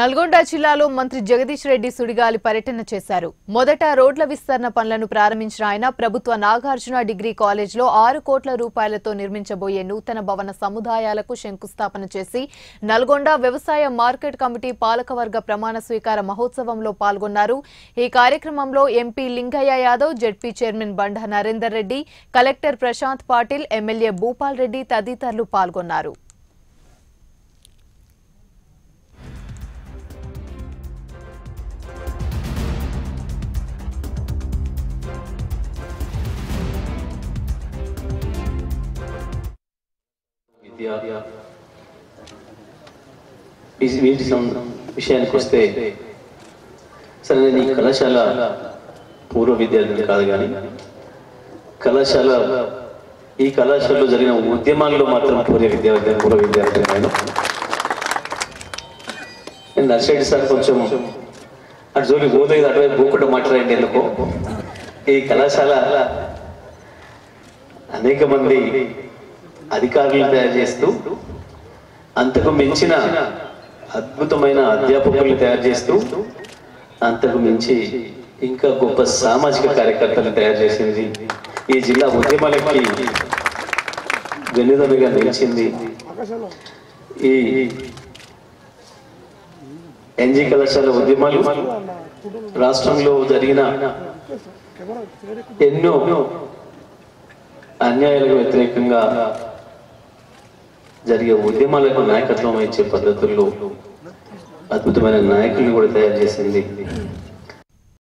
నల్గొండ జిల్లాలో మంత్రి జగదీష్ రెడ్డి సుడిగాలి పర్యటన చేశారు మొదట రోడ్ల విస్తరణ పనులను ప్రారంభించిన ఆయన ప్రభుత్వ నాగార్జున డిగ్రీ కాలేజ్లో ఆరు కోట్ల రూపాయలతో నిర్మించబోయే నూతన భవన సముదాయాలకు శంకుస్థాపన చేసి నల్గొండ వ్యవసాయ మార్కెట్ కమిటీ పాలకవర్గ ప్రమాణ స్వీకార మహోత్సవంలో పాల్గొన్నారు ఈ కార్యక్రమంలో MP Lingaiah Yadav ZP chairman Banda Narender Reddy collector Prashanth Patil MLA Bhupal Reddy తదితరులు పాల్గొన్నారు విద్య ఈ- వీటి సం- విషయానికి వస్తే సరే నేను ఈ కళాశాల పూర్వ విద్యార్థిని కాదు కానీ కళాశాల ఈ కళాశాలలో జరిగిన ఉద్యమాల్లో మాత్రం పూర్వ విద్యార్థి పూర్వ విద్యార్థిని నేను నేను నర్సరెడ్డి సార్ కొంచెం అటు జోలి పోతుంది అటువైపు పోకుండా మాట్లాడండి ఎందుకు ఈ కళాశాల అనేక మంది అధికారులను తయారు చేస్తూ అంతకు మించిన అద్భుతమైన అధ్యాపకులను తయారు చేస్తూ అంతకు మించి ఇంకా గొప్ప సామాజిక కార్యకర్తలను తయారు చేసింది ఈ జిల్లా ఉద్యమాలకి వెన్నుదన్నుగా నిలిచింది ఈ ఎన్జీ కళాశాల ఉద్యమాలు రాష్ట్రంలో జరిగిన ఎన్నో అన్యాయాలకు వ్యతిరేకంగా జరిగే ఉద్యమాలకు నాయకత్వం ఇచ్చే పద్ధతుల్లో అద్భుతమైన నాయకుల్ని కూడా తయారు చేసింది